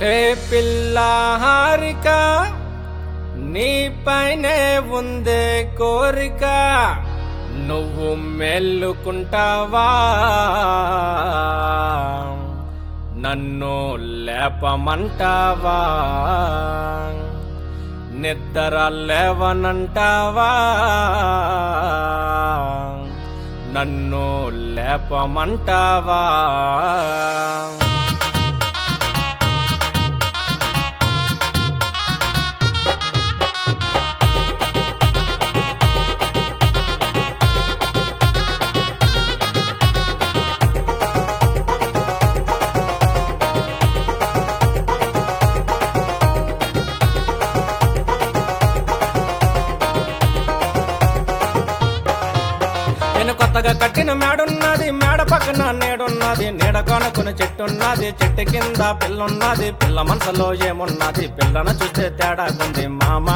హే పిల్ల హారిక నీపైనే ఉందే కోరిక నువ్వు మేలుకుంటావా నన్ను లేపమంటావా నిద్ర లేవనంటావా నన్ను లేపమంటావా నేను కొత్తగా కట్టిన మేడున్నది మేడ పక్కన నేడున్నది నీడ కొనుక్కుని చెట్టున్నది చెట్టు కింద పిల్లున్నది పిల్ల మనసులో ఏమున్నది పిల్లను చూస్తే తేడాకుంది మామా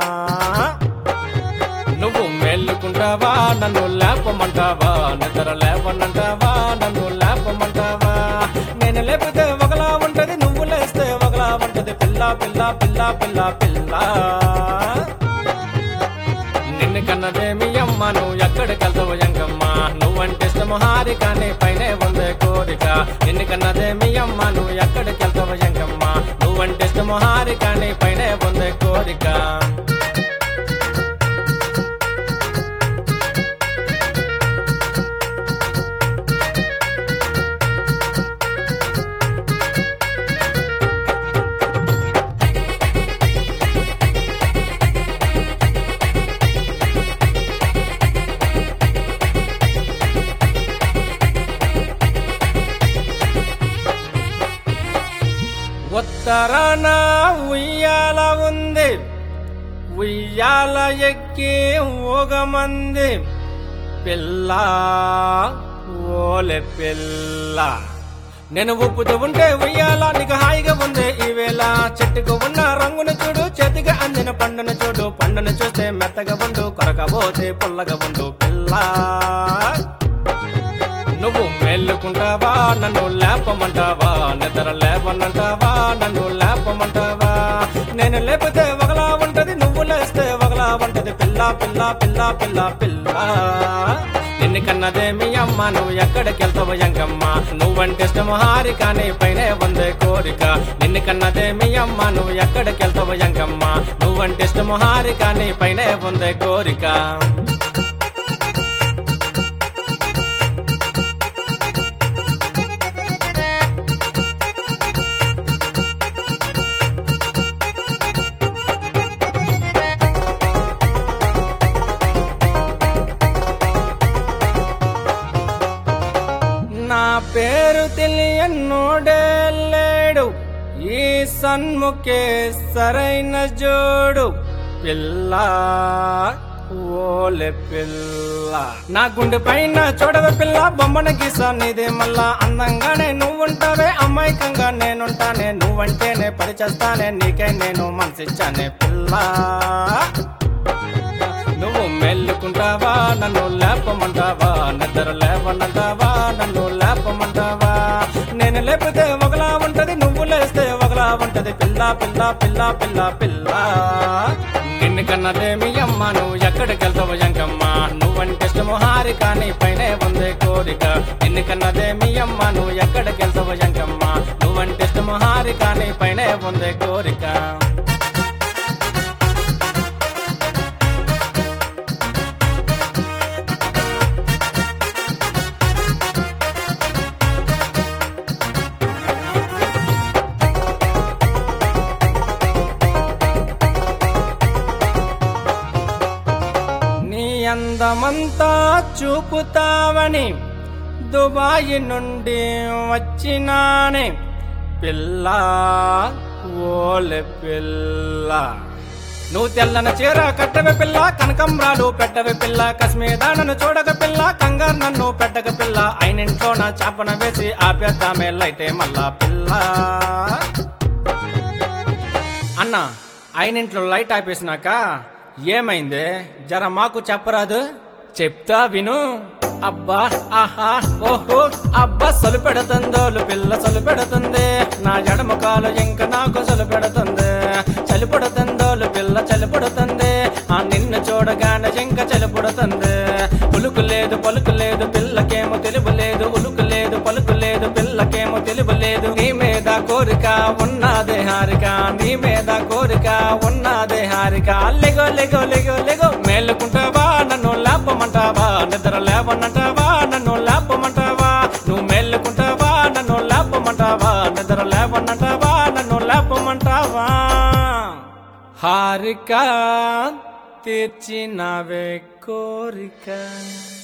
నువ్వు మేలుకుంటావా నన్ను లేపమంటావా నిద్ర లేపనంటావా నన్ను లేపమంటావా నేను లేపితే ఒకలా ఉంటది నువ్వు లేస్తే ఒకలా ఉంటది పిల్ల పిల్ల పిల్ల పిల్ల పిల్ల నిన్ను కన్నదేమి అమ్మ నువ్వు ఎక్కడికెళ్తావు ఎంకమ్మ నువ్వంటే ఇష్టము హారిక నీ పైనే ఉందే కోరిక నిన్ను కన్నదేమి అమ్మ నువ్వు ఎక్కడికెళ్తావు ఎంకమ్మ నువ్వంటే ఇష్టము హారిక నీ పైనే ఉందే కోరిక ఉత్తరాన ఉయ్యాల ఉంది ఉయ్యాల ఎక్కి ఊగమంది పిల్ల ఓలె పిల్ల నేను ఉప్పుతూ ఉంటే ఉయ్యాల నీకు హాయిగా ఉంది ఈవేళ చెట్టుకు ఉన్న రంగును చూడు చేతికి అందిన పండును చూడు పండును చూస్తే మెత్తగా ఉండు కొరకపోతే పుల్లగా ఉండు పిల్ల నువ్వు మేలుకుంటావా నన్ను లేపమంటావా నిద్ర లేపనంటావా నన్ను లేపమంటావా నేను లేపితే ఒకలా ఉంటది నువ్వు లేస్తే ఒకలా ఉంటది పిల్ల పిల్ల పిల్ల పిల్ల పిల్ల నిన్ను కన్నదేమి అమ్మ నువ్వు ఎక్కడికెళ్తావు ఎంకమ్మ నువ్వంటే ఇష్టము హారిక నీ పైనే ఉందే కోరిక నిన్ను కన్నదేమి అమ్మ నువ్వు ఎక్కడికెళ్తావు ఎంకమ్మ నువ్వంటే ఇష్టము హారిక నీ పైనే ఉందే కోరిక నా పేరు తెలియన్నోడే లేడు ఈ సన్ముఖే సరైన జోడు పిల్ల ఓలె పిల్ల నా గుండె పైన చూడవే పిల్ల బొమ్మన గీస నీదే మళ్ళా అందంగానే నువ్వుంటావే అమాయకంగా నేనుంటానే నువ్వంటేనే పరిచేస్తానే నీకే నేను మనసిచ్చానే పిల్ల నువ్వు మెల్లుకుంటావా నన్ను లేపమంటావా నిద్ర లేవనంటావా నన్ను లేపమంటావా నేను లేపితే ఒకలా ఉంటది నువ్వు లేస్తే ఒకలా ఉంటది పిల్ల పిల్ల పిల్ల పిల్ల పిల్ల నిన్ను కన్నదేమి అమ్మ నువ్వు ఎక్కడికెళ్తావు ఎంకమ్మ నువ్వంటే ఇష్టము హారిక నీ పైనే ఉంది కోరిక నిన్ను కన్నదేమి అమ్మ నువ్వు ఎక్కడికెళ్తావు ఎంకమ్మ నువ్వంటే ఇష్టము హారిక నీ పైనే ఉంది కోరిక నీ అందమంతా చూపుతావని దుబాయి నుండి వచ్చినానే పిల్ల ఓలె పిల్ల నువ్వు తెల్లన చీర కట్టవే పిల్ల కనకంబరాలు పెట్టవే పిల్ల కశ్మీదానను చూడక పిల్ల కంగారు నన్ను పెట్టక పిల్ల అయినింట్లో నా చాపన వేసి ఆపేద్దామే లైటే మళ్ళా పిల్ల అన్న అయినింట్లో లైట్ ఆపేసినాక ఏమైంది జర మాకు చెప్పరాదు చెప్తా విను అబ్బా ఆహా ఓహో అబ్బా సొలు పెడుతుందోలు పిల్ల సొలు పెడుతుంది నా ఎడమ కాలు ఇంక నాకు సొలు పెడుతుంది చలి పుడుతుందోలు పిల్ల చలి పుడుతుంది ఆ నిన్ను చూడగానే ఇంక చలి పుడుతుంది ఉలుకు లేదు పలుకు లేదు పిల్లకేమో తెలుపు లేదు ఉలుకు లేదు పలుకు లేదు పిల్లకేమో తెలుపు లేదు నీ మీద కోరిక ఉన్నదే హారిక నీ మీద కోరిక ఉన్నదే హారిక లెగో లెగో లెగో లెగో మేలుకుంటావా నన్ను లేపమంటావా నిద్ర లేవనంటావా నన్ను లేపమంటావా నువ్వు మేలుకుంటావా నన్ను లేపమంటావా నిద్ర లేవనంటావా నన్ను లేపమంటావా హారిక తీర్చినవే కోరిక